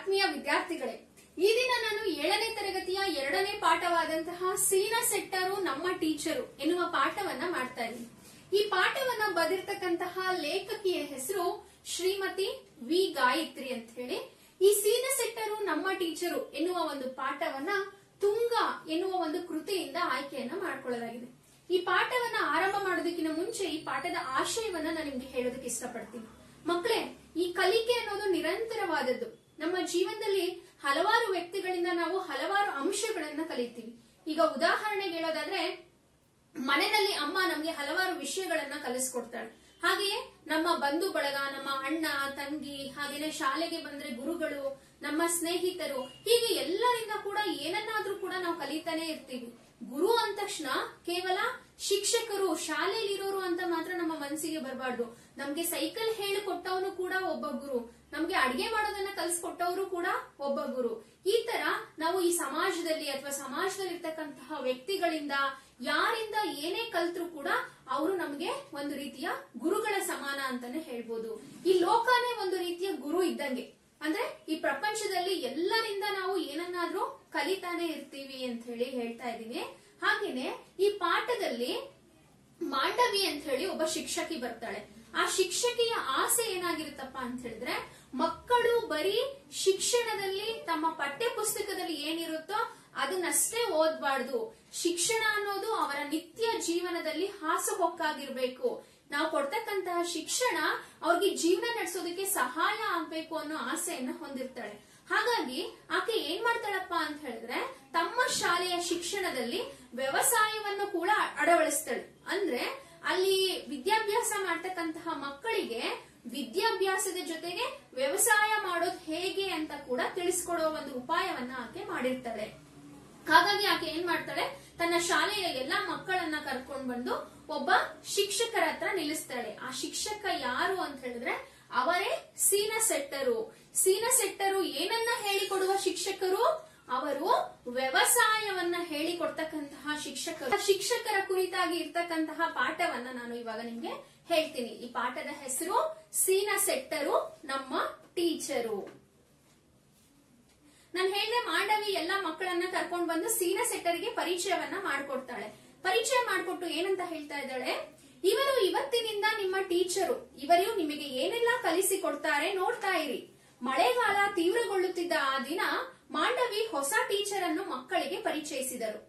ಆತ್ಮೀಯ ವಿದ್ಯಾರ್ಥಿಗಳೇ ಈ ದಿನ ನಾನು ಏಳನೇ ತರಗತಿಯ ಎರಡನೇ ಪಾಠವಾದಂತಹ ಸೀನ ಸೆಟ್ಟರು ನಮ್ಮ ಟೀಚರು ಎನ್ನುವ ಪಾಠವನ್ನ ಮಾಡ್ತಾ ಇದ್ದೀನಿ ಈ ಪಾಠವನ್ನ ಬರೆದಿರ್ತಕ್ಕಂತಹ ಲೇಖಕಿಯ ಹೆಸರು ಶ್ರೀಮತಿ ವಿ ಗಾಯತ್ರಿ ಅಂತ ಹೇಳಿ ಈ ಸೀನ ಸೆಟ್ಟರು ನಮ್ಮ ಟೀಚರು ಎನ್ನುವ ಒಂದು ಪಾಠವನ್ನ ತುಂಗ ಎನ್ನುವ ಒಂದು ಕೃತಿಯಿಂದ ಆಯ್ಕೆಯನ್ನ ಮಾಡ್ಕೊಳ್ಳಲಾಗಿದೆ ಈ ಪಾಠವನ್ನ ಆರಂಭ ಮಾಡೋದಕ್ಕಿಂತ ಮುಂಚೆ ಈ ಪಾಠದ ಆಶಯವನ್ನ ನಾನು ನಿಮ್ಗೆ ಹೇಳೋದಕ್ಕೆ ಇಷ್ಟಪಡ್ತೀನಿ ಮಕ್ಕಳೇ ಈ ಕಲಿಕೆ ಅನ್ನೋದು ನಿರಂತರವಾದದ್ದು ನಮ್ಮ ಜೀವನದಲ್ಲಿ ಹಲವಾರು ವ್ಯಕ್ತಿಗಳಿಂದ ನಾವು ಹಲವಾರು ಅಂಶಗಳನ್ನ ಕಲಿತೀವಿ ಈಗ ಉದಾಹರಣೆಗೆ ಹೇಳೋದಾದ್ರೆ ಮನೆಯಲ್ಲಿ ಅಮ್ಮ ನಮ್ಗೆ ಹಲವಾರು ವಿಷಯಗಳನ್ನ ಕಲಿಸ್ಕೊಡ್ತಾಳೆ ಹಾಗೆಯೇ ನಮ್ಮ ಬಂಧು ಬಳಗ ನಮ್ಮ ಅಣ್ಣ ತಂಗಿ ಹಾಗೇನೆ ಶಾಲೆಗೆ ಬಂದ್ರೆ ಗುರುಗಳು ನಮ್ಮ ಸ್ನೇಹಿತರು ಹೀಗೆ ಎಲ್ಲರಿಂದ ಕೂಡ ಏನನ್ನಾದ್ರೂ ಕೂಡ ನಾವು ಕಲಿತಾನೆ ಇರ್ತೀವಿ ಗುರು ಅಂದ ತಕ್ಷಣ ಕೇವಲ ಶಿಕ್ಷಕರು ಶಾಲೆಯಲ್ಲಿರೋರು ಅಂತ ಮಾತ್ರ ನಮ್ಮ ಮನಸ್ಸಿಗೆ ಬರಬಾರ್ದು ನಮ್ಗೆ ಸೈಕಲ್ ಹೇಳಿಕೊಟ್ಟವನು ಕೂಡ ಒಬ್ಬ ಗುರು ನಮ್ಗೆ ಅಡಿಗೆ ಮಾಡೋದನ್ನ ಕಲಿಸ್ಕೊಟ್ಟವರು ಕೂಡ ಒಬ್ಬ ಗುರು ಈ ತರ ನಾವು ಈ ಸಮಾಜದಲ್ಲಿ ಅಥವಾ ಸಮಾಜದಲ್ಲಿ ಇರ್ತಕ್ಕಂತಹ ವ್ಯಕ್ತಿಗಳಿಂದ ಯಾರಿಂದ ಏನೇ ಕಲ್ತ್ರು ಕೂಡ ಅವರು ನಮ್ಗೆ ಒಂದು ರೀತಿಯ ಗುರುಗಳ ಸಮಾನ ಅಂತಾನೆ ಹೇಳ್ಬೋದು ಈ ಲೋಕನೇ ಒಂದು ರೀತಿಯ ಗುರು ಇದ್ದಂಗೆ ಅಂದ್ರೆ ಈ ಪ್ರಪಂಚದಲ್ಲಿ ಎಲ್ಲರಿಂದ ನಾವು ಏನನ್ನಾದ್ರೂ ಕಲಿತಾನೆ ಇರ್ತೀವಿ ಅಂತ ಹೇಳಿ ಹೇಳ್ತಾ ಇದ್ದೀನಿ ಹಾಗೇನೆ ಈ ಪಾಠದಲ್ಲಿ ಮಾಂಡವಿ ಅಂತ ಹೇಳಿ ಒಬ್ಬ ಶಿಕ್ಷಕಿ ಬರ್ತಾಳೆ ಆ ಶಿಕ್ಷಕಿಯ ಆಸೆ ಏನಾಗಿರುತ್ತಪ್ಪ ಅಂತ ಹೇಳಿದ್ರೆ ಮಕ್ಕಳು ಬರೀ ಶಿಕ್ಷಣದಲ್ಲಿ ತಮ್ಮ ಪಠ್ಯ ಪುಸ್ತಕದಲ್ಲಿ ಏನಿರುತ್ತೋ ಅದನ್ನಷ್ಟೇ ಓದ್ಬಾರ್ದು ಶಿಕ್ಷಣ ಅನ್ನೋದು ಅವರ ನಿತ್ಯ ಜೀವನದಲ್ಲಿ ಹಾಸುಹೊಕ್ಕಾಗಿರ್ಬೇಕು ನಾವು ಕೊಡ್ತಕ್ಕಂತಹ ಶಿಕ್ಷಣ ಅವ್ರಿಗೆ ಜೀವನ ನಡೆಸೋದಕ್ಕೆ ಸಹಾಯ ಆಗ್ಬೇಕು ಅನ್ನೋ ಆಸೆಯನ್ನ ಹೊಂದಿರ್ತಾಳೆ ಹಾಗಾಗಿ ಆಕೆ ಏನ್ ಮಾಡ್ತಾಳಪ್ಪ ಅಂತ ಹೇಳಿದ್ರೆ ತಮ್ಮ ಶಾಲೆಯ ಶಿಕ್ಷಣದಲ್ಲಿ ವ್ಯವಸಾಯವನ್ನು ಕೂಡ ಅಳವಡಿಸ್ತಾಳೆ ಅಂದ್ರೆ ಅಲ್ಲಿ ವಿದ್ಯಾಭ್ಯಾಸ ಮಾಡ್ತಕ್ಕಂತಹ ಮಕ್ಕಳಿಗೆ ವಿದ್ಯಾಭ್ಯಾಸದ ಜೊತೆಗೆ ವ್ಯವಸಾಯ ಮಾಡೋದು ಹೇಗೆ ಅಂತ ಕೂಡ ತಿಳಿಸ್ಕೊಡೋ ಒಂದು ಉಪಾಯವನ್ನ ಆಕೆ ಮಾಡಿರ್ತಾಳೆ ಹಾಗಾಗಿ ಆಕೆ ಏನ್ ಮಾಡ್ತಾಳೆ ತನ್ನ ಶಾಲೆಯ ಎಲ್ಲಾ ಮಕ್ಕಳನ್ನ ಕರ್ಕೊಂಡ್ ಬಂದು ಒಬ್ಬ ಶಿಕ್ಷಕರ ಹತ್ರ ನಿಲ್ಲಿಸ್ತಾಳೆ ಆ ಶಿಕ್ಷಕ ಯಾರು ಅಂತ ಹೇಳಿದ್ರೆ ಅವರೇ ಸೀನ ಸೆಟ್ಟರು ಸೀನ ಸೆಟ್ಟರು ಏನನ್ನ ಹೇಳಿಕೊಡುವ ಶಿಕ್ಷಕರು ಅವರು ವ್ಯವಸಾಯವನ್ನ ಹೇಳಿಕೊಡ್ತಕ್ಕಂತಹ ಶಿಕ್ಷಕರು ಶಿಕ್ಷಕರ ಕುರಿತಾಗಿ ಇರ್ತಕ್ಕಂತಹ ಪಾಠವನ್ನ ನಾನು ಇವಾಗ ನಿಮ್ಗೆ ಹೇಳ್ತೀನಿ ಈ ಪಾಠದ ಹೆಸರು ಸೀನ ಸೆಟ್ಟರು ನಮ್ಮ ಟೀಚರು ನಾನು ಹೇಳಿದೆ ಮಾಂಡವಿ ಎಲ್ಲಾ ಮಕ್ಕಳನ್ನ ಕರ್ಕೊಂಡ್ ಬಂದು ಸೀನ ಸೆಟ್ಟರಿಗೆ ಪರಿಚಯವನ್ನ ಮಾಡ್ಕೊಡ್ತಾಳೆ ಪರಿಚಯ ಮಾಡ್ಕೊಟ್ಟು ಏನಂತ ಹೇಳ್ತಾ ಇದ್ದಾಳೆ ಇವರು ಇವತ್ತಿನಿಂದ ನಿಮ್ಮ ಟೀಚರು ಇವರು ನಿಮಗೆ ಏನೆಲ್ಲ ಕಲಿಸಿ ಕೊಡ್ತಾರೆ ನೋಡ್ತಾ ಇರಿ ಮಳೆಗಾಲ ತೀವ್ರಗೊಳ್ಳುತ್ತಿದ್ದ ಆ ದಿನ ಮಾಂಡವಿ ಹೊಸ ಟೀಚರ್ ಅನ್ನು ಮಕ್ಕಳಿಗೆ ಪರಿಚಯಿಸಿದರು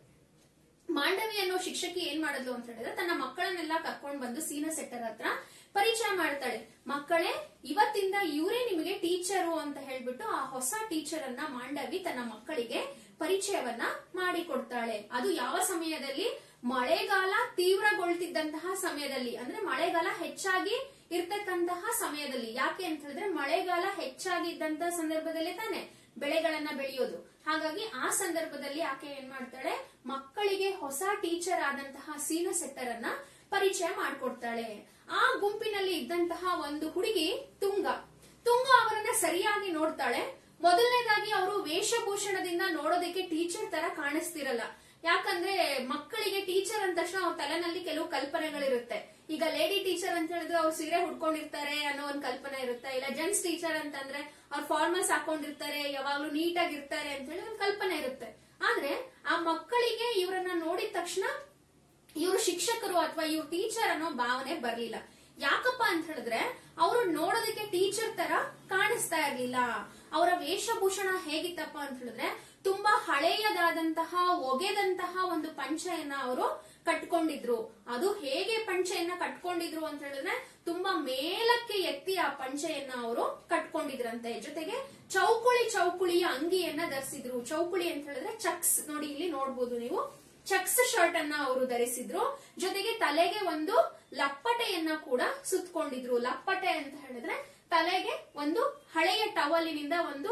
ಮಾಂಡವಿ ಅನ್ನೋ ಶಿಕ್ಷಕಿ ಏನ್ ಮಾಡಿದ್ಲು ಅಂತ ಹೇಳಿದ್ರೆ ತನ್ನ ಮಕ್ಕಳನ್ನೆಲ್ಲ ಕರ್ಕೊಂಡ್ ಬಂದು ಸೀನ ಸೆಟ್ಟರ್ ಹತ್ರ ಪರಿಚಯ ಮಾಡ್ತಾಳೆ ಮಕ್ಕಳೇ ಇವತ್ತಿಂದ ಇವರೇ ನಿಮಗೆ ಟೀಚರು ಅಂತ ಹೇಳ್ಬಿಟ್ಟು ಆ ಹೊಸ ಟೀಚರ್ ಅನ್ನ ಮಾಂಡವಿ ತನ್ನ ಮಕ್ಕಳಿಗೆ ಪರಿಚಯವನ್ನ ಮಾಡಿಕೊಡ್ತಾಳೆ ಅದು ಯಾವ ಸಮಯದಲ್ಲಿ ಮಳೆಗಾಲ ತೀವ್ರಗೊಳ್ತಿದ್ದಂತಹ ಸಮಯದಲ್ಲಿ ಅಂದ್ರೆ ಮಳೆಗಾಲ ಹೆಚ್ಚಾಗಿ ಇರ್ತಕ್ಕಂತಹ ಸಮಯದಲ್ಲಿ ಯಾಕೆ ಅಂತ ಹೇಳಿದ್ರೆ ಮಳೆಗಾಲ ಹೆಚ್ಚಾಗಿದ್ದಂತಹ ಸಂದರ್ಭದಲ್ಲಿ ತಾನೆ ಬೆಳೆಗಳನ್ನ ಬೆಳೆಯೋದು ಹಾಗಾಗಿ ಆ ಸಂದರ್ಭದಲ್ಲಿ ಆಕೆ ಏನ್ ಮಾಡ್ತಾಳೆ ಮಕ್ಕಳಿಗೆ ಹೊಸ ಟೀಚರ್ ಆದಂತಹ ಸೀನ ಸೆಟ್ಟರ್ ಅನ್ನ ಪರಿಚಯ ಮಾಡ್ಕೊಡ್ತಾಳೆ ಆ ಗುಂಪಿನಲ್ಲಿ ಇದ್ದಂತಹ ಒಂದು ಹುಡುಗಿ ತುಂಗ ತುಂಗ ಅವರನ್ನ ಸರಿಯಾಗಿ ನೋಡ್ತಾಳೆ ಮೊದಲನೇದಾಗಿ ಅವರು ವೇಷಭೂಷಣದಿಂದ ನೋಡೋದಕ್ಕೆ ಟೀಚರ್ ತರ ಕಾಣಿಸ್ತಿರಲ್ಲ ಯಾಕಂದ್ರೆ ಮಕ್ಕಳಿಗೆ ಟೀಚರ್ ಅಂದ ತಕ್ಷಣ ಅವ್ರ ತಲೆನಲ್ಲಿ ಕೆಲವು ಕಲ್ಪನೆಗಳಿರುತ್ತೆ ಈಗ ಲೇಡಿ ಟೀಚರ್ ಅಂತ ಹೇಳಿದ್ರೆ ಅವ್ರು ಸೀರೆ ಹುಡ್ಕೊಂಡಿರ್ತಾರೆ ಅನ್ನೋ ಒಂದು ಕಲ್ಪನೆ ಇರುತ್ತೆ ಇಲ್ಲ ಜೆಂಟ್ಸ್ ಟೀಚರ್ ಅಂತಂದ್ರೆ ಅವ್ರು ಫಾರ್ಮಲ್ಸ್ ಹಾಕೊಂಡಿರ್ತಾರೆ ಯಾವಾಗ್ಲೂ ನೀಟಾಗಿ ಇರ್ತಾರೆ ಅಂತ ಹೇಳಿ ಒಂದು ಕಲ್ಪನೆ ಇರುತ್ತೆ ಆದ್ರೆ ಆ ಮಕ್ಕಳಿಗೆ ಇವರನ್ನ ನೋಡಿದ ತಕ್ಷಣ ಇವರು ಶಿಕ್ಷಕರು ಅಥವಾ ಇವ್ರು ಟೀಚರ್ ಅನ್ನೋ ಭಾವನೆ ಬರ್ಲಿಲ್ಲ ಯಾಕಪ್ಪ ಅಂತ ಹೇಳಿದ್ರೆ ಅವರು ನೋಡೋದಕ್ಕೆ ಟೀಚರ್ ತರ ಕಾಣಿಸ್ತಾ ಇರ್ಲಿಲ್ಲ ಅವರ ವೇಷಭೂಷಣ ಹೇಗಿತ್ತಪ್ಪ ಅಂತ ಹೇಳಿದ್ರೆ ತುಂಬಾ ಹಳೆಯದಾದಂತಹ ಒಗೆದಂತಹ ಒಂದು ಪಂಚೆಯನ್ನ ಅವರು ಕಟ್ಕೊಂಡಿದ್ರು ಅದು ಹೇಗೆ ಪಂಚೆಯನ್ನ ಕಟ್ಕೊಂಡಿದ್ರು ಅಂತ ಹೇಳಿದ್ರೆ ತುಂಬಾ ಮೇಲಕ್ಕೆ ಎತ್ತಿ ಆ ಪಂಚೆಯನ್ನ ಅವರು ಕಟ್ಕೊಂಡಿದ್ರಂತೆ ಜೊತೆಗೆ ಚೌಕುಳಿ ಚೌಕುಳಿಯ ಅಂಗಿಯನ್ನ ಧರಿಸಿದ್ರು ಚೌಕುಳಿ ಅಂತ ಹೇಳಿದ್ರೆ ಚಕ್ಸ್ ನೋಡಿ ಇಲ್ಲಿ ನೋಡ್ಬೋದು ನೀವು ಚಕ್ಸ್ ಶರ್ಟ್ ಅನ್ನ ಅವರು ಧರಿಸಿದ್ರು ಜೊತೆಗೆ ತಲೆಗೆ ಒಂದು ಲಪ್ಪಟೆಯನ್ನ ಕೂಡ ಸುತ್ಕೊಂಡಿದ್ರು ಲಪ್ಪಟೆ ಅಂತ ಹೇಳಿದ್ರೆ ತಲೆಗೆ ಒಂದು ಹಳೆಯ ಟವಲಿನಿಂದ ಒಂದು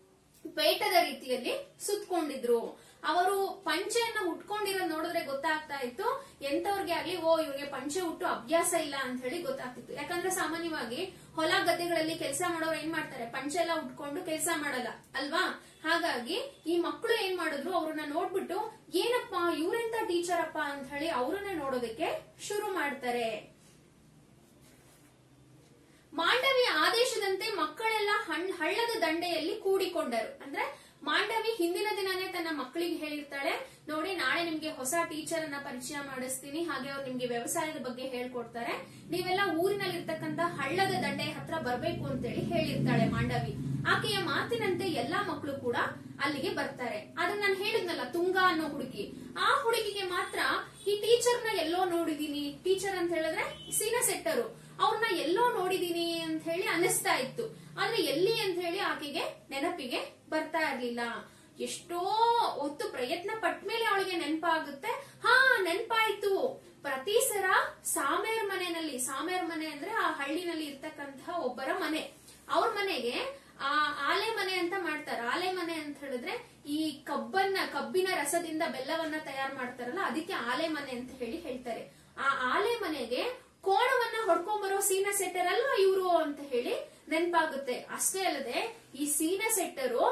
ಪೇಟದ ರೀತಿಯಲ್ಲಿ ಸುತ್ಕೊಂಡಿದ್ರು ಅವರು ಪಂಚೆಯನ್ನ ಉಟ್ಕೊಂಡಿರೋದ್ ನೋಡಿದ್ರೆ ಗೊತ್ತಾಗ್ತಾ ಇತ್ತು ಎಂತವ್ರಿಗೆ ಆಗ್ಲಿ ಓ ಇವ್ರಿಗೆ ಪಂಚೆ ಉಟ್ಟು ಅಭ್ಯಾಸ ಇಲ್ಲ ಅಂತ ಹೇಳಿ ಗೊತ್ತಾಗ್ತಿತ್ತು ಯಾಕಂದ್ರೆ ಸಾಮಾನ್ಯವಾಗಿ ಹೊಲ ಗದ್ದೆಗಳಲ್ಲಿ ಕೆಲಸ ಮಾಡೋರು ಏನ್ ಮಾಡ್ತಾರೆ ಪಂಚೆ ಎಲ್ಲ ಉಟ್ಕೊಂಡು ಕೆಲಸ ಮಾಡಲ್ಲ ಅಲ್ವಾ ಹಾಗಾಗಿ ಈ ಮಕ್ಕಳು ಏನ್ ಮಾಡಿದ್ರು ಅವ್ರನ್ನ ನೋಡ್ಬಿಟ್ಟು ಏನಪ್ಪಾ ಇವ್ರೆಂತ ಟೀಚರ್ ಅಪ್ಪ ಅಂತ ಹೇಳಿ ಅವ್ರನ್ನ ನೋಡೋದಕ್ಕೆ ಶುರು ಮಾಡ್ತಾರೆ ಮಾಂಡವಿಯ ಆದೇಶದಂತೆ ಮಕ್ಕಳೆಲ್ಲ ಹಣ್ಣು ಹಣ್- ಹಳ್ಳದ ದಂಡೆಯಲ್ಲಿ ಕೂಡಿಕೊಂಡರು ಅಂದ್ರೆ ಮಾಂಡವಿ ಹಿಂದಿನ ದಿನನೇ ತನ್ನ ಮಕ್ಕಳಿಗೆ ಹೇಳಿರ್ತಾಳೆ ನೋಡಿ ನಾಳೆ ನಿಮ್ಗೆ ಹೊಸ ಟೀಚರ್ ಅನ್ನ ಪರಿಚಯ ಮಾಡಿಸ್ತೀನಿ ಹಾಗೆ ಅವ್ರು ನಿಮ್ಗೆ ವ್ಯವಸಾಯದ ಬಗ್ಗೆ ಹೇಳ್ಕೊಡ್ತಾರೆ ನೀವೆಲ್ಲ ಊರಿನಲ್ಲಿ ಇರ್ತಕ್ಕಂತ ಹಳ್ಳದ ದಂಡೆ ಹತ್ರ ಬರ್ಬೇಕು ಅಂತೇಳಿ ಹೇಳಿರ್ತಾಳೆ ಮಾಂಡವಿ ಆಕೆಯ ಮಾತಿನಂತೆ ಎಲ್ಲಾ ಮಕ್ಕಳು ಕೂಡ ಅಲ್ಲಿಗೆ ಬರ್ತಾರೆ ಅದನ್ನ ನಾನು ಹೇಳಿದ್ನಲ್ಲ ತುಂಗ ಅನ್ನೋ ಹುಡುಗಿ ಆ ಹುಡುಗಿಗೆ ಮಾತ್ರ ಈ ಟೀಚರ್ ನ ಎಲ್ಲೋ ನೋಡಿದೀನಿ ಟೀಚರ್ ಅಂತ ಹೇಳಿದ್ರೆ ಸೀನ ಸೆಟ್ಟರು ಅವ್ರನ್ನ ಎಲ್ಲೋ ನೋಡಿದೀನಿ ಅಂತ ಹೇಳಿ ಅನಿಸ್ತಾ ಇತ್ತು ಆದ್ರೆ ಎಲ್ಲಿ ಅಂತ ಹೇಳಿ ಆಕೆಗೆ ನೆನಪಿಗೆ ಬರ್ತಾ ಇರ್ಲಿಲ್ಲ ಎಷ್ಟೋ ಹೊತ್ತು ಪ್ರಯತ್ನ ಪಟ್ಮೇಲೆ ಅವಳಿಗೆ ನೆನಪಾಗುತ್ತೆ ಹಾ ನೆನಪಾಯ್ತು ಪ್ರತಿ ಸಲ ಸಾಮೇರ್ ಮನೆಯಲ್ಲಿ ಸಾಮೇರ್ ಮನೆ ಅಂದ್ರೆ ಆ ಹಳ್ಳಿನಲ್ಲಿ ಇರ್ತಕ್ಕಂತಹ ಒಬ್ಬರ ಮನೆ ಅವ್ರ ಮನೆಗೆ ಆ ಆಲೆ ಮನೆ ಅಂತ ಮಾಡ್ತಾರೆ ಆಲೆ ಮನೆ ಅಂತ ಹೇಳಿದ್ರೆ ಈ ಕಬ್ಬನ್ನ ಕಬ್ಬಿನ ರಸದಿಂದ ಬೆಲ್ಲವನ್ನ ತಯಾರು ಮಾಡ್ತಾರಲ್ಲ ಅದಕ್ಕೆ ಆಲೆ ಮನೆ ಅಂತ ಹೇಳಿ ಹೇಳ್ತಾರೆ ಆ ಆಲೆ ಮನೆಗೆ ಕೋಣವನ್ನ ಹೊಡ್ಕೊಂಡ್ಬರೋ ಸೀನ ಸೆಟ್ಟರ್ ಅಲ್ವಾ ಇವರು ಅಂತ ಹೇಳಿ ನೆನಪಾಗುತ್ತೆ ಅಷ್ಟೇ ಅಲ್ಲದೆ ಈ ಸೀನ ಸೆಟ್ಟರು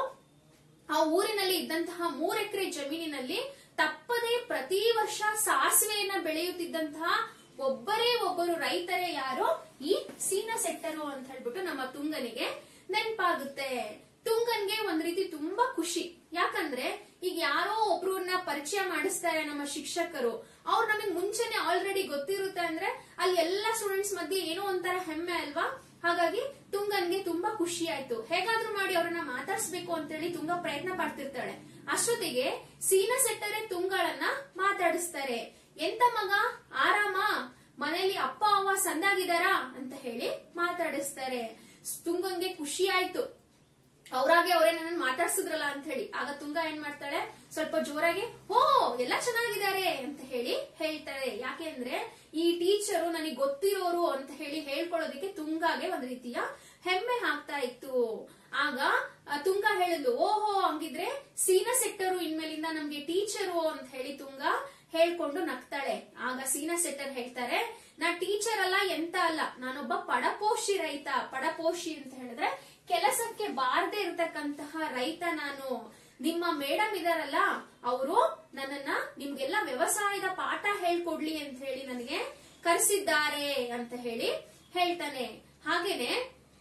ಆ ಊರಿನಲ್ಲಿ ಇದ್ದಂತಹ ಮೂರ್ ಎಕರೆ ಜಮೀನಿನಲ್ಲಿ ತಪ್ಪದೆ ಪ್ರತಿ ವರ್ಷ ಸಾಸಿವೆಯನ್ನ ಬೆಳೆಯುತ್ತಿದ್ದಂತಹ ಒಬ್ಬರೇ ಒಬ್ಬರು ರೈತರೇ ಯಾರೋ ಈ ಸೀನ ಸೆಟ್ಟರು ಅಂತ ಹೇಳ್ಬಿಟ್ಟು ನಮ್ಮ ತುಂಗನಿಗೆ ನೆನಪಾಗುತ್ತೆ ತುಂಗನ್ಗೆ ಒಂದ್ ರೀತಿ ತುಂಬಾ ಖುಷಿ ಯಾಕಂದ್ರೆ ಈಗ ಯಾರೋ ಒಬ್ರನ್ನ ಪರಿಚಯ ಮಾಡಿಸ್ತಾರೆ ನಮ್ಮ ಶಿಕ್ಷಕರು ಅವ್ರು ನಮಗ್ ಮುಂಚೆನೆ ಆಲ್ರೆಡಿ ಗೊತ್ತಿರುತ್ತೆ ಅಂದ್ರೆ ಅಲ್ಲಿ ಎಲ್ಲಾ ಸ್ಟೂಡೆಂಟ್ಸ್ ಮಧ್ಯೆ ಏನೋ ಒಂಥರ ಹೆಮ್ಮೆ ಅಲ್ವಾ ಹಾಗಾಗಿ ತುಂಗನ್ಗೆ ತುಂಬಾ ಖುಷಿ ಆಯ್ತು ಹೇಗಾದ್ರೂ ಮಾಡಿ ಅವ್ರನ್ನ ಮಾತಾಡ್ಸ್ಬೇಕು ಅಂತೇಳಿ ತುಂಗ ಪ್ರಯತ್ನ ಪಡ್ತಿರ್ತಾಳೆ ಅಷ್ಟೊತ್ತಿಗೆ ಸೀನ ಸೆಟ್ಟರೆ ತುಂಗಳನ್ನ ಮಾತಾಡಿಸ್ತಾರೆ ಎಂತ ಮಗ ಆರಾಮ ಮನೇಲಿ ಅಪ್ಪ ಅವ್ವ ಸಂದಾಗಿದಾರಾ ಅಂತ ಹೇಳಿ ಮಾತಾಡಿಸ್ತಾರೆ ತುಂಗಂಗೆ ಖುಷಿ ಆಯ್ತು ಅವ್ರಾಗೆ ಅವರೇ ನನ್ನ ಮಾತಾಡ್ಸಿದ್ರಲ್ಲ ಅಂತ ಹೇಳಿ ಆಗ ತುಂಗ ಏನ್ ಮಾಡ್ತಾಳೆ ಸ್ವಲ್ಪ ಜೋರಾಗಿ ಓ ಎಲ್ಲ ಚೆನ್ನಾಗಿದ್ದಾರೆ ಅಂತ ಹೇಳಿ ಹೇಳ್ತಾಳೆ ಯಾಕೆ ಅಂದ್ರೆ ಈ ಟೀಚರು ನನಗೆ ಗೊತ್ತಿರೋರು ಅಂತ ಹೇಳಿ ಹೇಳ್ಕೊಳ್ಳೋದಕ್ಕೆ ತುಂಗಾಗೆ ಒಂದ್ ರೀತಿಯ ಹೆಮ್ಮೆ ಆಗ್ತಾ ಇತ್ತು ಆಗ ಆ, ತುಂಗ ಹೇಳಿದ್ಲು ಓಹೋ ಹಂಗಿದ್ರೆ ಸೀನ ಸೆಟ್ಟರು ಇನ್ಮೇಲಿಂದ ನಮ್ಗೆ ಟೀಚರು ಅಂತ ಹೇಳಿ ತುಂಗ ಹೇಳ್ಕೊಂಡು ನಗ್ತಾಳೆ ಆಗ ಸೀನಾ ಸೆಟ್ಟರ್ ಹೇಳ್ತಾರೆ ನಾ ಟೀಚರ್ ಅಲ್ಲ ಎಂತ ಅಲ್ಲ ನಾನೊಬ್ಬ ಪಡಪೋಷಿ ರೈತ ಪಡಪೋಷಿ ಅಂತ ಹೇಳಿದ್ರೆ ಕೆಲಸಕ್ಕೆ ಬಾರದೆ ಇರತಕ್ಕಂತಹ ರೈತ ನಾನು ನಿಮ್ಮ ಮೇಡಮ್ ಇದಾರಲ್ಲ ಅವರು ನನ್ನನ್ನ ನಿಮ್ಗೆಲ್ಲ ವ್ಯವಸಾಯದ ಪಾಠ ಹೇಳ್ಕೊಡ್ಲಿ ಅಂತ ಹೇಳಿ ನನಗೆ ಕರೆಸಿದ್ದಾರೆ ಅಂತ ಹೇಳಿ ಹೇಳ್ತಾನೆ ಹಾಗೇನೆ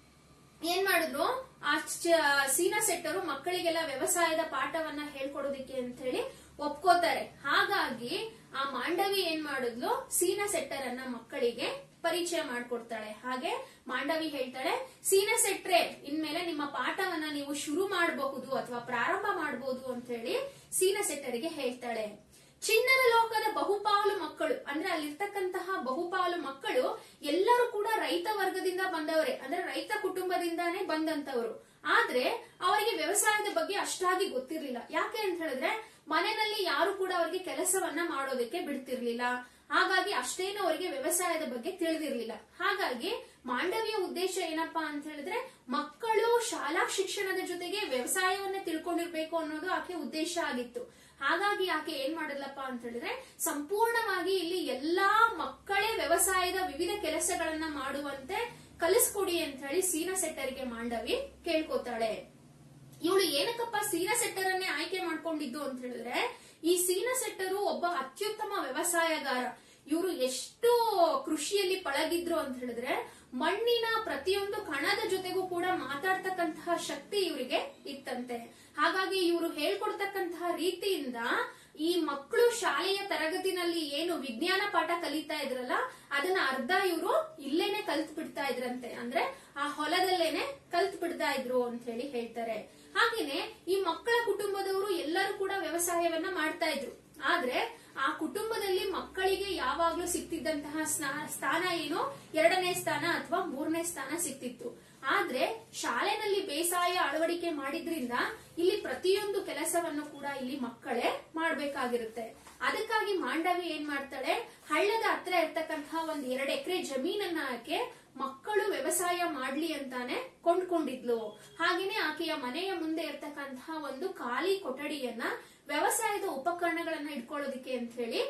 ಏನ್ ಮಾಡಿದ್ರು ಆ ಚ- ಸೀನಾ ಸೆಟ್ಟರು ಮಕ್ಕಳಿಗೆಲ್ಲ ವ್ಯವಸಾಯದ ಪಾಠವನ್ನ ಹೇಳ್ಕೊಡೋದಿಕ್ಕೆ ಅಂತ ಹೇಳಿ ಒಪ್ಕೋತಾರೆ ಹಾಗಾಗಿ ಆ ಮಾಂಡವಿ ಏನ್ ಮಾಡಿದ್ಲು ಸೀನಾ ಸೆಟ್ಟರ್ ಅನ್ನ ಮಕ್ಕಳಿಗೆ ಪರಿಚಯ ಮಾಡ್ಕೊಡ್ತಾಳೆ ಹಾಗೆ ಮಾಂಡವಿ ಹೇಳ್ತಾಳೆ ಸೀನಾ ಸೆಟ್ರೆ ಇನ್ಮೇಲೆ ನಿಮ್ಮ ಪಾಠವನ್ನ ನೀವು ಶುರು ಮಾಡಬಹುದು ಅಥವಾ ಪ್ರಾರಂಭ ಮಾಡಬಹುದು ಅಂತ ಹೇಳಿ ಸೀನಾ ಸೆಟ್ಟರಿಗೆ ಹೇಳ್ತಾಳೆ ಚಿಣ್ಣರ ಲೋಕದ ಬಹುಪಾಲು ಮಕ್ಕಳು ಅಂದ್ರೆ ಅಲ್ಲಿರ್ತಕ್ಕಂತಹ ಬಹುಪಾಲು ಮಕ್ಕಳು ಎಲ್ಲರೂ ಕೂಡ ರೈತ ವರ್ಗದಿಂದ ಬಂದವರೇ ಅಂದ್ರೆ ರೈತ ಕುಟುಂಬದಿಂದಾನೇ ಬಂದಂತವರು ಆದ್ರೆ ಅವರಿಗೆ ವ್ಯವಸಾಯದ ಬಗ್ಗೆ ಅಷ್ಟಾಗಿ ಗೊತ್ತಿರ್ಲಿಲ್ಲ ಯಾಕೆ ಅಂತ ಹೇಳಿದ್ರೆ ಮನೆಯಲ್ಲಿ ಯಾರು ಕೂಡ ಅವರಿಗೆ ಕೆಲಸವನ್ನ ಮಾಡೋದಕ್ಕೆ ಬಿಡ್ತಿರ್ಲಿಲ್ಲ ಹಾಗಾಗಿ ಅಷ್ಟೇನು ಅವರಿಗೆ ವ್ಯವಸಾಯದ ಬಗ್ಗೆ ತಿಳಿದಿರ್ಲಿಲ್ಲ ಹಾಗಾಗಿ ಮಾಂಡವಿಯ ಉದ್ದೇಶ ಏನಪ್ಪಾ ಅಂತ ಹೇಳಿದ್ರೆ ಮಕ್ಕಳು ಶಾಲಾ ಶಿಕ್ಷಣದ ಜೊತೆಗೆ ವ್ಯವಸಾಯವನ್ನ ತಿಳ್ಕೊಂಡಿರ್ಬೇಕು ಅನ್ನೋದು ಆಕೆ ಉದ್ದೇಶ ಆಗಿತ್ತು ಹಾಗಾಗಿ ಆಕೆ ಏನ್ ಮಾಡಿದ್ಲಪ್ಪ ಅಂತ ಹೇಳಿದ್ರೆ ಸಂಪೂರ್ಣವಾಗಿ ಇಲ್ಲಿ ಎಲ್ಲಾ ಮಕ್ಕಳೇ ವ್ಯವಸಾಯದ ವಿವಿಧ ಕೆಲಸಗಳನ್ನ ಮಾಡುವಂತೆ ಕಲಿಸ್ಕೊಡಿ ಅಂತ ಹೇಳಿ ಸೀನಾ ಸೆಟ್ಟರಿಗೆ ಮಾಂಡವಿ ಕೇಳ್ಕೊತಾಳೆ ಇವಳು ಏನಕ್ಕಪ್ಪ ಸೀನಾ ಸೆಟ್ಟರ್ ಅನ್ನೇ ಆಯ್ಕೆ ಮಾಡ್ಕೊಂಡಿದ್ದು ಅಂತ ಹೇಳಿದ್ರೆ ಈ ಸೀನಾ ಸೆಟ್ಟರು ಒಬ್ಬ ಅತ್ಯುತ್ತಮ ವ್ಯವಸಾಯಗಾರ ಇವರು ಎಷ್ಟು ಕೃಷಿಯಲ್ಲಿ ಪಳಗಿದ್ರು ಅಂತ ಹೇಳಿದ್ರೆ ಮಣ್ಣಿನ ಪ್ರತಿಯೊಂದು ಕಣದ ಜೊತೆಗೂ ಕೂಡ ಮಾತಾಡ್ತಕ್ಕಂತಹ ಶಕ್ತಿ ಇವರಿಗೆ ಇತ್ತಂತೆ ಹಾಗಾಗಿ ಇವರು ಹೇಳ್ಕೊಡ್ತಕ್ಕಂತಹ ರೀತಿಯಿಂದ ಈ ಮಕ್ಕಳು ಶಾಲೆಯ ತರಗತಿನಲ್ಲಿ ಏನು ವಿಜ್ಞಾನ ಪಾಠ ಕಲಿತಾ ಇದ್ರಲ್ಲ ಅದನ್ನ ಅರ್ಧ ಇವರು ಇಲ್ಲೇನೆ ಕಲ್ತ್ ಬಿಡ್ತಾ ಇದ್ರಂತೆ ಅಂದ್ರೆ ಆ ಹೊಲದಲ್ಲೇನೆ ಕಲ್ತ್ ಬಿಡ್ತಾ ಇದ್ರು ಅಂತ ಹೇಳಿ ಹೇಳ್ತಾರೆ ಹಾಗೇನೆ ಈ ಮಕ್ಕಳ ಕುಟುಂಬದವರು ಎಲ್ಲರೂ ಕೂಡ ವ್ಯವಸಾಯವನ್ನ ಮಾಡ್ತಾ ಇದ್ರು ಆದ್ರೆ ಆ ಕುಟುಂಬದಲ್ಲಿ ಮಕ್ಕಳಿಗೆ ಯಾವಾಗ್ಲೂ ಸಿಕ್ತಿದ್ದಂತಹ ಸ್ನಾ- ಸ್ಥಾನ ಏನು ಎರಡನೇ ಸ್ಥಾನ ಅಥವಾ ಮೂರನೇ ಸ್ಥಾನ ಸಿಕ್ತಿತ್ತು ಆದ್ರೆ ಶಾಲೆನಲ್ಲಿ ಬೇಸಾಯ ಅಳವಡಿಕೆ ಮಾಡಿದ್ರಿಂದ ಇಲ್ಲಿ ಪ್ರತಿಯೊಂದು ಕೆಲಸವನ್ನು ಕೂಡ ಇಲ್ಲಿ ಮಕ್ಕಳೇ ಮಾಡ್ಬೇಕಾಗಿರುತ್ತೆ ಅದಕ್ಕಾಗಿ ಮಾಂಡವಿ ಏನ್ ಮಾಡ್ತಾಳೆ ಹಳ್ಳದ ಹತ್ರ ಇರ್ತಕ್ಕಂತಹ ಒಂದ್ ಎರಡ್ ಎಕರೆ ಜಮೀನನ್ನ ಆಕೆ ಮಕ್ಕಳು ವ್ಯವಸಾಯ ಮಾಡ್ಲಿ ಅಂತಾನೆ ಕೊಂಡ್ಕೊಂಡಿದ್ಲು ಹಾಗೇನೆ ಆಕೆಯ ಮನೆಯ ಮುಂದೆ ಇರ್ತಕ್ಕಂತಹ ಒಂದು ಖಾಲಿ ಕೊಠಡಿಯನ್ನ ವ್ಯವಸಾಯದ ಉಪಕರಣಗಳನ್ನ ಇಟ್ಕೊಳ್ಳೋದಿಕ್ಕೆ ಅಂತ ಹೇಳಿ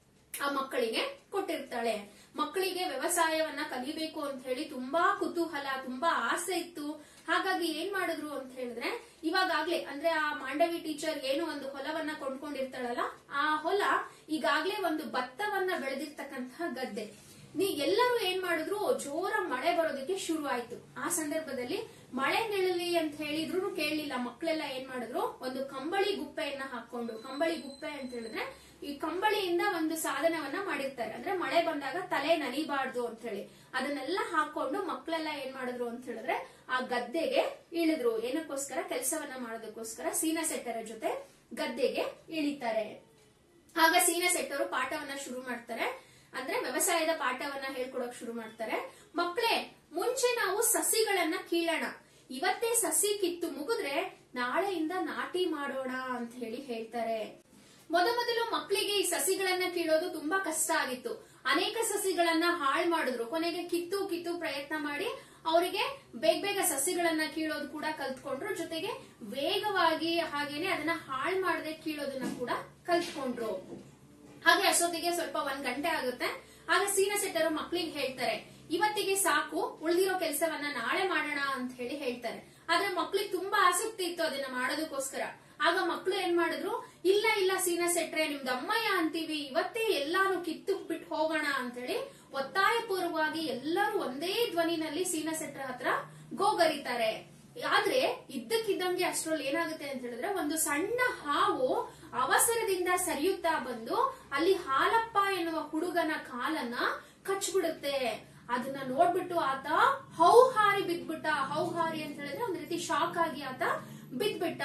ಆ ಮಕ್ಕಳಿಗೆ ಕೊಟ್ಟಿರ್ತಾಳೆ ಮಕ್ಕಳಿಗೆ ವ್ಯವಸಾಯವನ್ನ ಕಲಿಬೇಕು ಅಂತ ಹೇಳಿ ತುಂಬಾ ಕುತೂಹಲ ತುಂಬಾ ಆಸೆ ಇತ್ತು ಹಾಗಾಗಿ ಏನ್ ಮಾಡಿದ್ರು ಅಂತ ಹೇಳಿದ್ರೆ ಇವಾಗಾಗ್ಲೇ ಅಂದ್ರೆ ಆ ಮಾಂಡವಿ ಟೀಚರ್ ಏನು ಒಂದು ಹೊಲವನ್ನ ಕೊಂಡ್ಕೊಂಡಿರ್ತಾಳಲ್ಲ ಆ ಹೊಲ ಈಗಾಗ್ಲೇ ಒಂದು ಭತ್ತವನ್ನ ಬೆಳೆದಿರ್ತಕ್ಕಂತಹ ಗದ್ದೆ ನೀ ಎಲ್ಲರೂ ಏನ್ ಮಾಡಿದ್ರು ಜೋರ ಮಳೆ ಬರೋದಕ್ಕೆ ಶುರು ಆಯ್ತು ಆ ಸಂದರ್ಭದಲ್ಲಿ ಮಳೆ ನಿಲ್ಲಲಿ ಅಂತ ಹೇಳಿದ್ರು ಕೇಳಲಿಲ್ಲ ಮಕ್ಕಳೆಲ್ಲ ಏನ್ ಮಾಡಿದ್ರು ಒಂದು ಕಂಬಳಿ ಗುಪ್ಪೆಯನ್ನ ಹಾಕೊಂಡು ಕಂಬಳಿ ಗುಪ್ಪೆ ಅಂತ ಹೇಳಿದ್ರೆ ಈ ಕಂಬಳಿಯಿಂದ ಒಂದು ಸಾಧನವನ್ನ ಮಾಡಿರ್ತಾರೆ ಅಂದ್ರೆ ಮಳೆ ಬಂದಾಗ ತಲೆ ನನಿಬಾರ್ದು ಅಂತ ಹೇಳಿ ಅದನ್ನೆಲ್ಲ ಹಾಕೊಂಡು ಮಕ್ಕಳೆಲ್ಲ ಏನ್ ಮಾಡಿದ್ರು ಅಂತ ಹೇಳಿದ್ರೆ ಆ ಗದ್ದೆಗೆ ಇಳಿದ್ರು ಏನಕ್ಕೋಸ್ಕರ ಕೆಲಸವನ್ನ ಮಾಡೋದಕ್ಕೋಸ್ಕರ ಸೀನಾ ಸೆಟ್ಟರ ಜೊತೆ ಗದ್ದೆಗೆ ಇಳಿತಾರೆ ಆಗ ಸೀನಾ ಸೆಟ್ಟರು ಪಾಠವನ್ನ ಶುರು ಮಾಡ್ತಾರೆ ಅಂದ್ರೆ ವ್ಯವಸಾಯದ ಪಾಠವನ್ನ ಹೇಳ್ಕೊಡಕ್ ಶುರು ಮಾಡ್ತಾರೆ ಮಕ್ಕಳೇ ಮುಂಚೆ ನಾವು ಸಸಿಗಳನ್ನ ಕೀಳೋಣ ಇವತ್ತೇ ಸಸಿ ಕಿತ್ತು ಮುಗಿದ್ರೆ ನಾಳೆಯಿಂದ ನಾಟಿ ಮಾಡೋಣ ಅಂತ ಹೇಳಿ ಹೇಳ್ತಾರೆ ಮೊದಮೊದಲು ಮಕ್ಕಳಿಗೆ ಈ ಸಸಿಗಳನ್ನ ಕೀಳೋದು ತುಂಬಾ ಕಷ್ಟ ಆಗಿತ್ತು ಅನೇಕ ಸಸಿಗಳನ್ನ ಹಾಳು ಮಾಡಿದ್ರು ಕೊನೆಗೆ ಕಿತ್ತು ಕಿತ್ತು ಪ್ರಯತ್ನ ಮಾಡಿ ಅವರಿಗೆ ಬೇಗ ಬೇಗ ಸಸಿಗಳನ್ನ ಕೀಳೋದು ಕೂಡ ಕಲ್ತ್ಕೊಂಡ್ರು ಜೊತೆಗೆ ವೇಗವಾಗಿ ಹಾಗೇನೆ ಅದನ್ನ ಹಾಳು ಮಾಡದೆ ಕೀಳೋದನ್ನ ಕೂಡ ಕಲ್ತ್ಕೊಂಡ್ರು ಹಾಗೆ ಅಷ್ಟೊತ್ತಿಗೆ ಸ್ವಲ್ಪ ಒಂದ್ ಗಂಟೆ ಆಗುತ್ತೆ ಆಗ ಸೀನ ಸೆಟ್ಟರು ಮಕ್ಳಿಗೆ ಹೇಳ್ತಾರೆ ಇವತ್ತಿಗೆ ಸಾಕು ಉಳಿದಿರೋ ಕೆಲಸವನ್ನ ನಾಳೆ ಮಾಡೋಣ ಅಂತ ಹೇಳಿ ಹೇಳ್ತಾರೆ ಆದ್ರೆ ಮಕ್ಳಿಗೆ ತುಂಬಾ ಆಸಕ್ತಿ ಇತ್ತು ಅದನ್ನ ಮಾಡೋದಕ್ಕೋಸ್ಕರ ಆಗ ಮಕ್ಳು ಏನ್ ಮಾಡಿದ್ರು ಇಲ್ಲ ಇಲ್ಲ ಸೀನ ಸೆಟ್ರೆ ನಿಮ್ದು ಅಮ್ಮಯ್ಯ ಅಂತೀವಿ ಇವತ್ತೇ ಎಲ್ಲಾನು ಕಿತ್ತು ಬಿಟ್ಟು ಹೋಗೋಣ ಅಂತ ಹೇಳಿ ಒತ್ತಾಯಪೂರ್ವವಾಗಿ ಎಲ್ಲರೂ ಒಂದೇ ಧ್ವನಿನಲ್ಲಿ ಸೀನ ಸೆಟ್ರ ಹತ್ರ ಗೋಗರಿತಾರೆ ಆದ್ರೆ ಇದ್ದಕ್ಕಿದ್ದಂಗೆ ಅಷ್ಟ್ರಲ್ಲಿ ಏನಾಗುತ್ತೆ ಅಂತ ಹೇಳಿದ್ರೆ ಒಂದು ಸಣ್ಣ ಹಾವು ಅವಸರದಿಂದ ಸರಿಯುತ್ತಾ ಬಂದು ಅಲ್ಲಿ ಹಾಲಪ್ಪ ಎನ್ನುವ ಹುಡುಗನ ಕಾಲನ್ನ ಕಚ್ಬಿಡುತ್ತೆ ಅದನ್ನ ನೋಡ್ಬಿಟ್ಟು ಆತ ಹೌಹಾರಿ ಬಿದ್ಬಿಟ್ಟ ಹೌಹಾರಿ ಅಂತ ಹೇಳಿದ್ರೆ ಒಂದ್ ರೀತಿ ಶಾಕ್ ಆಗಿ ಆತ ಬಿದ್ಬಿಟ್ಟ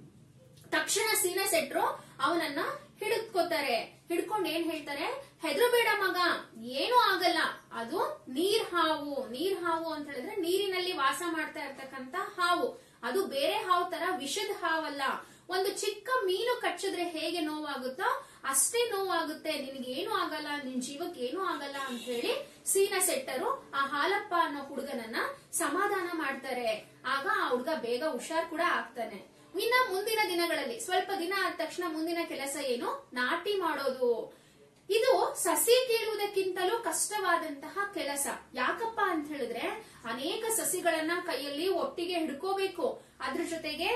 ತಕ್ಷಣ ಸೀನ ಸೆಟ್ರು ಅವನನ್ನ ಹಿಡಿದ್ಕೋತಾರೆ ಹಿಡ್ಕೊಂಡು ಏನ್ ಹೇಳ್ತಾರೆ ಹೆದರಬೇಡ ಮಗ ಏನೂ ಆಗಲ್ಲ ಅದು ನೀರ್ ಹಾವು ನೀರ್ ಹಾವು ಅಂತ ಹೇಳಿದ್ರೆ ನೀರಿನಲ್ಲಿ ವಾಸ ಮಾಡ್ತಾ ಇರ್ತಕ್ಕಂತ ಹಾವು ಅದು ಬೇರೆ ಹಾವು ತರ ವಿಷದ ಹಾವಲ್ಲ ಒಂದು ಚಿಕ್ಕ ಮೀನು ಕಚ್ಚಿದ್ರೆ ಹೇಗೆ ನೋವಾಗುತ್ತೋ ಅಷ್ಟೇ ನೋವಾಗುತ್ತೆ ನಿನಗೆ ಏನು ಆಗಲ್ಲ ನಿನ್ ಜೀವಕ್ಕೆ ಏನು ಆಗಲ್ಲ ಅಂತ ಹೇಳಿ ಸೀನ ಸೆಟ್ಟರು ಆ ಹಾಲಪ್ಪ ಅನ್ನೋ ಹುಡುಗನನ್ನ ಸಮಾಧಾನ ಮಾಡ್ತಾರೆ ಆಗ ಆ ಹುಡುಗ ಬೇಗ ಹುಷಾರ್ ಕೂಡ ಆಗ್ತಾನೆ ಇನ್ನ ಮುಂದಿನ ದಿನಗಳಲ್ಲಿ ಸ್ವಲ್ಪ ದಿನ ಆದ ತಕ್ಷಣ ಮುಂದಿನ ಕೆಲಸ ಏನು ನಾಟಿ ಮಾಡೋದು ಇದು ಸಸಿ ಕೀಳುವುದಕ್ಕಿಂತಲೂ ಕಷ್ಟವಾದಂತಹ ಕೆಲಸ ಯಾಕಪ್ಪ ಅಂತ ಹೇಳಿದ್ರೆ ಅನೇಕ ಸಸಿಗಳನ್ನ ಕೈಯಲ್ಲಿ ಒಟ್ಟಿಗೆ ಹಿಡ್ಕೋಬೇಕು ಅದ್ರ ಜೊತೆಗೆ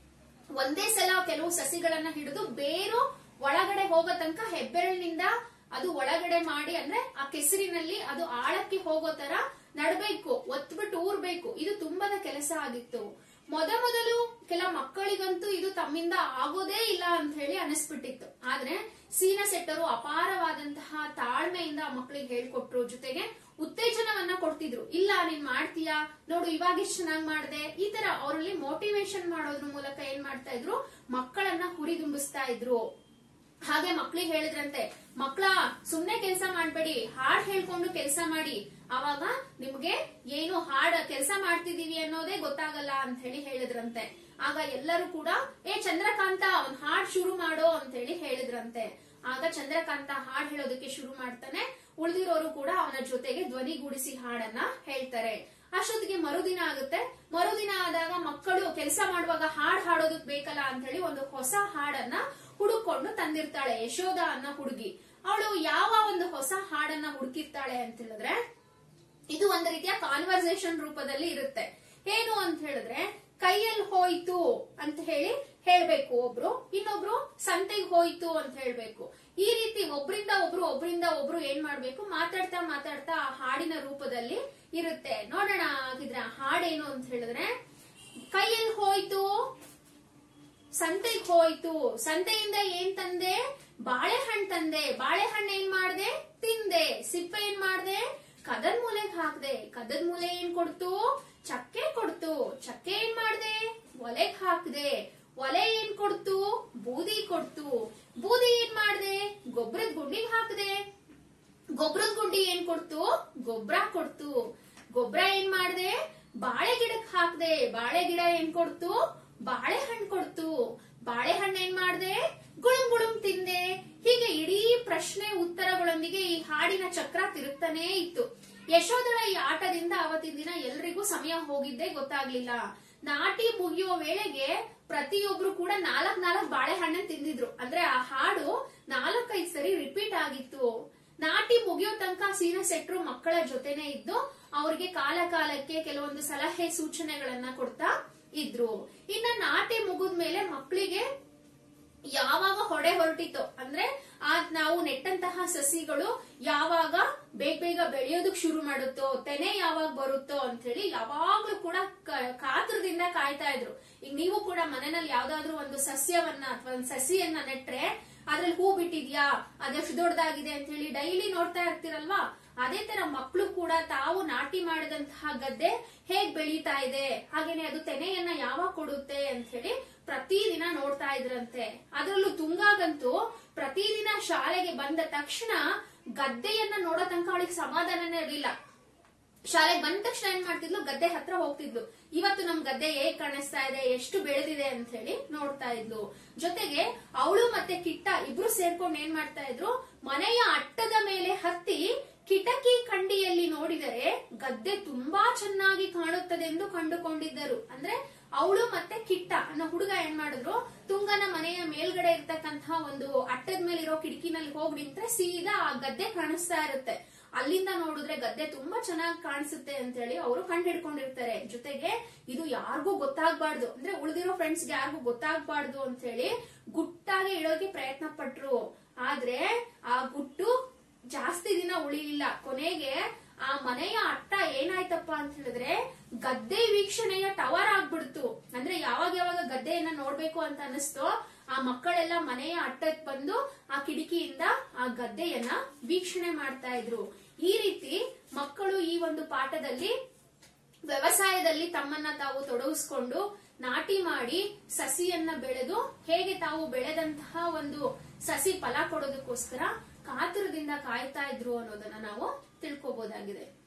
ಒಂದೇ ಸಲ ಕೆಲವು ಸಸಿಗಳನ್ನ ಹಿಡಿದು ಬೇರು ಒಳಗಡೆ ಹೋಗೋ ತನಕ ಹೆಬ್ಬೆರಳಿನಿಂದ ಅದು ಒಳಗಡೆ ಮಾಡಿ ಅಂದ್ರೆ ಆ ಕೆಸರಿನಲ್ಲಿ ಅದು ಆಳಕ್ಕೆ ಹೋಗೋ ತರ ನಡ್ಬೇಕು ಒತ್ಬಿಟ್ಟು ಊರ್ಬೇಕು ಇದು ತುಂಬದ ಕೆಲಸ ಆಗಿತ್ತು ಮೊದಮೊದಲು ಕೆಲ ಮಕ್ಕಳಿಗಂತೂ ಇದು ತಮ್ಮಿಂದ ಆಗೋದೇ ಇಲ್ಲ ಅಂತ ಹೇಳಿ ಅನಿಸ್ಬಿಟ್ಟಿತ್ತು ಆದ್ರೆ ಸೀನ ಸೆಟ್ಟರು ಅಪಾರವಾದಂತಹ ತಾಳ್ಮೆಯಿಂದ ಆ ಮಕ್ಕಳಿಗೆ ಹೇಳ್ಕೊಟ್ರು ಜೊತೆಗೆ ಉತ್ತೇಜನವನ್ನ ಕೊಡ್ತಿದ್ರು ಇಲ್ಲ ನೀನ್ ಮಾಡ್ತೀಯಾ ನೋಡು ಇವಾಗ ಎಷ್ಟು ಚೆನ್ನಾಗ್ ಮಾಡ್ದೆ ಈ ತರ ಅವರಲ್ಲಿ ಮೋಟಿವೇಶನ್ ಮಾಡೋದ್ರ ಮೂಲಕ ಏನ್ ಮಾಡ್ತಾ ಇದ್ರು ಮಕ್ಕಳನ್ನ ಹುರಿದುಂಬಿಸ್ತಾ ಇದ್ರು ಹಾಗೆ ಮಕ್ಳಿಗೆ ಹೇಳಿದ್ರಂತೆ ಮಕ್ಳ ಸುಮ್ನೆ ಕೆಲಸ ಮಾಡ್ಬೇಡಿ ಹಾಡ್ ಹೇಳ್ಕೊಂಡು ಕೆಲಸ ಮಾಡಿ ಅವಾಗ ನಿಮ್ಗೆ ಏನು ಹಾಡ್ ಕೆಲಸ ಮಾಡ್ತಿದೀವಿ ಅನ್ನೋದೇ ಗೊತ್ತಾಗಲ್ಲ ಅಂತ ಹೇಳಿ ಹೇಳಿದ್ರಂತೆ ಆಗ ಎಲ್ಲರೂ ಕೂಡ ಏ ಚಂದ್ರಕಾಂತ ಒಂದ್ ಹಾಡ್ ಶುರು ಮಾಡೋ ಅಂತ ಹೇಳಿ ಹೇಳಿದ್ರಂತೆ ಆಗ ಚಂದ್ರಕಾಂತ ಹಾಡ್ ಹೇಳೋದಕ್ಕೆ ಶುರು ಮಾಡ್ತಾನೆ ಉಳಿದಿರೋರು ಕೂಡ ಅವನ ಜೊತೆಗೆ ಧ್ವನಿಗೂಡಿಸಿ ಹಾಡನ್ನ ಹೇಳ್ತಾರೆ ಅಷ್ಟೊತ್ತಿಗೆ ಮರುದಿನ ಆಗುತ್ತೆ ಮರುದಿನ ಆದಾಗ ಮಕ್ಕಳು ಕೆಲಸ ಮಾಡುವಾಗ ಹಾಡ್ ಹಾಡೋದಕ್ ಬೇಕಲ್ಲ ಅಂತ ಹೇಳಿ ಒಂದು ಹೊಸ ಹಾಡನ್ನ ಹುಡುಕೊಂಡು ತಂದಿರ್ತಾಳೆ ಯಶೋಧ ಅನ್ನೋ ಹುಡುಗಿ ಅವಳು ಯಾವ ಒಂದು ಹೊಸ ಹಾಡನ್ನ ಹುಡುಕಿರ್ತಾಳೆ ಅಂತ ಹೇಳಿದ್ರೆ ಇದು ಒಂದು ರೀತಿಯ ಕಾನ್ವರ್ಸೇಷನ್ ರೂಪದಲ್ಲಿ ಇರುತ್ತೆ ಏನು ಅಂತ ಹೇಳಿದ್ರೆ ಕೈಯಲ್ಲಿ ಹೋಯ್ತು ಅಂತ ಹೇಳಿ ಹೇಳ್ಬೇಕು ಒಬ್ರು ಇನ್ನೊಬ್ರು ಸಂತೆಗೆ ಹೋಯ್ತು ಅಂತ ಹೇಳ್ಬೇಕು ಈ ರೀತಿ ಒಬ್ರಿಂದ ಒಬ್ರು ಒಬ್ರಿಂದ ಒಬ್ರು ಏನ್ ಮಾಡ್ಬೇಕು ಮಾತಾಡ್ತಾ ಮಾತಾಡ್ತಾ ಆ ಹಾಡಿನ ರೂಪದಲ್ಲಿ ಇರುತ್ತೆ ನೋಡೋಣ ಹಾಗಿದ್ರೆ ಆ ಹಾಡೇನು ಅಂತ ಹೇಳಿದ್ರೆ ಕೈಯಲ್ಲಿ ಹೋಯ್ತು ಸಂತೆಗೆ ಹೋಯ್ತು ಸಂತೆಯಿಂದ ಏನ್ ತಂದೆ ಬಾಳೆಹಣ್ಣು ತಂದೆ ಬಾಳೆಹಣ್ಣು ಏನ್ ಮಾಡ್ದೆ ತಿಂದೆ ಸಿಪ್ಪೆ ಏನ್ ಮಾಡ್ದೆ ಕದದ್ ಮೂಲೆಗ್ ಹಾಕ್ದೆ ಕದದ್ ಮೂಲೆ ಏನ್ ಕೊಡ್ತು ಚಕ್ಕೆ ಕೊಡ್ತು ಚಕ್ಕೆ ಏನ್ ಮಾಡ್ದೆ ಒಲೆಗ್ ಹಾಕ್ದೆ ಒಲೆ ಏನ್ ಕೊಡ್ತು ಬೂದಿ ಕೊಡ್ತು ಬೂದಿ ಏನ್ ಮಾಡ್ದೆ ಗೊಬ್ಬರದ ಗುಂಡಿಗೆ ಹಾಕ್ದೆ ಗೊಬ್ಬರದ ಗುಂಡಿ ಏನ್ ಕೊಡ್ತು ಗೊಬ್ಬರ ಕೊಡ್ತು ಗೊಬ್ಬರ ಏನ್ ಮಾಡ್ದೆ ಬಾಳೆ ಗಿಡಕ್ ಹಾಕ್ದೆ ಬಾಳೆ ಗಿಡ ಏನ್ ಕೊಡ್ತು ಬಾಳೆಹಣ್ಣು ಕೊಡ್ತು ಬಾಳೆಹಣ್ಣು ಏನ್ ಮಾಡ್ದೆ ಗುಳುಂ ಗುಳುಂ ತಿಂದೆ ಹೀಗೆ ಇಡೀ ಪ್ರಶ್ನೆ ಉತ್ತರಗಳೊಂದಿಗೆ ಈ ಹಾಡಿನ ಚಕ್ರ ತಿರುಗ್ತಾನೇ ಇತ್ತು ಯಶೋಧರ ಈ ಆಟದಿಂದ ಅವತ್ತಿನ ದಿನ ಎಲ್ರಿಗೂ ಸಮಯ ಹೋಗಿದ್ದೇ ಗೊತ್ತಾಗ್ಲಿಲ್ಲ ನಾಟಿ ಮುಗಿಯೋ ವೇಳೆಗೆ ಪ್ರತಿಯೊಬ್ರು ಕೂಡ ನಾಲ್ಕ್ ನಾಲ್ಕ್ ಬಾಳೆಹಣ್ಣನ್ ತಿಂದಿದ್ರು ಅಂದ್ರೆ ಆ ಹಾಡು ನಾಲ್ಕೈದು ಸರಿ ರಿಪೀಟ್ ಆಗಿತ್ತು ನಾಟಿ ಮುಗಿಯೋ ತನಕ ಸೀನ ಸೆಟ್ರು ಮಕ್ಕಳ ಜೊತೆನೆ ಇದ್ದು ಅವ್ರಿಗೆ ಕಾಲ ಕಾಲಕ್ಕೆ ಕೆಲವೊಂದು ಸಲಹೆ ಸೂಚನೆಗಳನ್ನ ಕೊಡ್ತಾ ಇದ್ರು ಇನ್ನ ನಾಟಿ ಮುಗಿದ್ಮೇಲೆ ಮಕ್ಕಳಿಗೆ ಯಾವಾಗ ಹೊಡೆ ಹೊರಟಿತೋ ಅಂದ್ರೆ ಆ ನಾವು ನೆಟ್ಟಂತಹ ಸಸಿಗಳು ಯಾವಾಗ ಬೇಗ ಬೇಗ ಬೆಳೆಯೋದಕ್ ಶುರು ಮಾಡುತ್ತೋ ತೆನೆ ಯಾವಾಗ ಬರುತ್ತೋ ಅಂತ ಹೇಳಿ ಯಾವಾಗ್ಲೂ ಕೂಡ ಕ- ಕಾತುರದಿಂದ ಕಾಯ್ತಾ ಇದ್ರು ಈಗ ನೀವು ಕೂಡ ಮನೆಯಲ್ಲಿ ಯಾವ್ದಾದ್ರು ಒಂದು ಸಸ್ಯವನ್ನ ಅಥವಾ ಒಂದು ಸಸಿಯನ್ನ ನೆಟ್ರೆ ಅದ್ರಲ್ಲಿ ಹೂ ಬಿಟ್ಟಿದ್ಯಾ ಅದೆಷ್ಟು ದೊಡ್ಡದಾಗಿದೆ ಅಂತ ಹೇಳಿ ಡೈಲಿ ನೋಡ್ತಾ ಇರ್ತೀರಲ್ವಾ ಅದೇ ತರ ಮಕ್ಕಳು ಕೂಡ ತಾವು ನಾಟಿ ಮಾಡಿದಂತಹ ಗದ್ದೆ ಹೇಗ್ ಬೆಳೀತಾ ಇದೆ ಹಾಗೇನೆ ಅದು ತೆನೆಯನ್ನ ಯಾವಾಗ ಕೊಡುತ್ತೆ ಅಂತ ಹೇಳಿ ಪ್ರತಿದಿನ ನೋಡ್ತಾ ಇದ್ರಂತೆ ಅದರಲ್ಲೂ ತುಂಗಾಗಂತೂ ಪ್ರತಿದಿನ ಶಾಲೆಗೆ ಬಂದ ತಕ್ಷಣ ಗದ್ದೆಯನ್ನ ನೋಡೋ ತನಕ ಅವಳಿಗೆ ಸಮಾಧಾನನೇ ಇರಲಿಲ್ಲ ಶಾಲೆಗೆ ಬಂದ ತಕ್ಷಣ ಏನ್ ಮಾಡ್ತಿದ್ಲು ಗದ್ದೆ ಹತ್ರ ಹೋಗ್ತಿದ್ಲು ಇವತ್ತು ನಮ್ ಗದ್ದೆ ಹೇಗ್ ಕಾಣಿಸ್ತಾ ಇದೆ ಎಷ್ಟು ಬೆಳೆದಿದೆ ಅಂತ ಹೇಳಿ ನೋಡ್ತಾ ಇದ್ಲು ಜೊತೆಗೆ ಅವಳು ಮತ್ತೆ ಕಿಟ್ಟ ಇಬ್ರು ಸೇರ್ಕೊಂಡು ಏನ್ ಮಾಡ್ತಾ ಇದ್ರು ಮನೆಯ ಅಟ್ಟದ ಮೇಲೆ ಹತ್ತಿ ಕಿಟಕಿ ಕಂಡಿಯಲ್ಲಿ ನೋಡಿದರೆ ಗದ್ದೆ ತುಂಬಾ ಚೆನ್ನಾಗಿ ಕಾಣುತ್ತದೆ ಎಂದು ಕಂಡುಕೊಂಡಿದ್ದರು ಅಂದ್ರೆ ಅವಳು ಮತ್ತೆ ಕಿಟ್ಟ ಅನ್ನೋ ಹುಡುಗ ಏನ್ ಮಾಡಿದ್ರು ತುಂಗನ ಮನೆಯ ಮೇಲ್ಗಡೆ ಇರ್ತಕ್ಕಂತಹ ಒಂದು ಅಟ್ಟದ ಮೇಲಿರೋ ಕಿಟಕಿನಲ್ಲಿ ಹೋಗಿ ನಿಂತ್ರೆ ಸೀದಾ ಆ ಗದ್ದೆ ಕಾಣಿಸ್ತಾ ಇರುತ್ತೆ ಅಲ್ಲಿಂದ ನೋಡಿದ್ರೆ ಗದ್ದೆ ತುಂಬಾ ಚೆನ್ನಾಗಿ ಕಾಣಿಸುತ್ತೆ ಅಂತ ಹೇಳಿ ಅವರು ಕಂಡು ಹಿಡ್ಕೊಂಡಿರ್ತಾರೆ ಜೊತೆಗೆ ಇದು ಯಾರಿಗೂ ಗೊತ್ತಾಗ್ಬಾರ್ದು ಅಂದ್ರೆ ಉಳಿದಿರೋ ಫ್ರೆಂಡ್ಸ್ ಯಾರಿಗೂ ಗೊತ್ತಾಗ್ಬಾರ್ದು ಅಂತ ಹೇಳಿ ಗುಟ್ಟಾಗಿ ಇಡೋಕೆ ಪ್ರಯತ್ನ ಪಟ್ರು ಆದ್ರೆ ಆ ಗುಟ್ಟು ಜಾಸ್ತಿ ದಿನ ಉಳಿಲಿಲ್ಲ ಕೊನೆಗೆ ಆ ಮನೆಯ ಅಟ್ಟ ಏನಾಯ್ತಪ್ಪ ಅಂತ ಹೇಳಿದ್ರೆ ಗದ್ದೆ ವೀಕ್ಷಣೆಯ ಟವರ್ ಆಗ್ಬಿಡ್ತು ಅಂದ್ರೆ ಯಾವಾಗ ಯಾವಾಗ ಗದ್ದೆಯನ್ನ ನೋಡ್ಬೇಕು ಅಂತ ಅನಿಸ್ತೋ ಆ ಮಕ್ಕಳೆಲ್ಲ ಮನೆಯ ಅಟ್ಟಕ್ ಬಂದು ಆ ಕಿಟಕಿಯಿಂದ ಆ ಗದ್ದೆಯನ್ನ ವೀಕ್ಷಣೆ ಮಾಡ್ತಾ ಇದ್ರು ಈ ರೀತಿ ಮಕ್ಕಳು ಈ ಒಂದು ಪಾಠದಲ್ಲಿ ವ್ಯವಸಾಯದಲ್ಲಿ ತಮ್ಮನ್ನ ತಾವು ತೊಡಗಿಸ್ಕೊಂಡು ನಾಟಿ ಮಾಡಿ ಸಸಿಯನ್ನ ಬೆಳೆದು ಹೇಗೆ ತಾವು ಬೆಳೆದಂತಹ ಒಂದು ಸಸಿ ಫಲ ಕೊಡೋದಕ್ಕೋಸ್ಕರ ಕಾತುರದಿಂದ ಕಾಯ್ತಾ ಇದ್ರು ಅನ್ನೋದನ್ನ ನಾವು ತಿಳ್ಕೊಬಹುದಾಗಿದೆ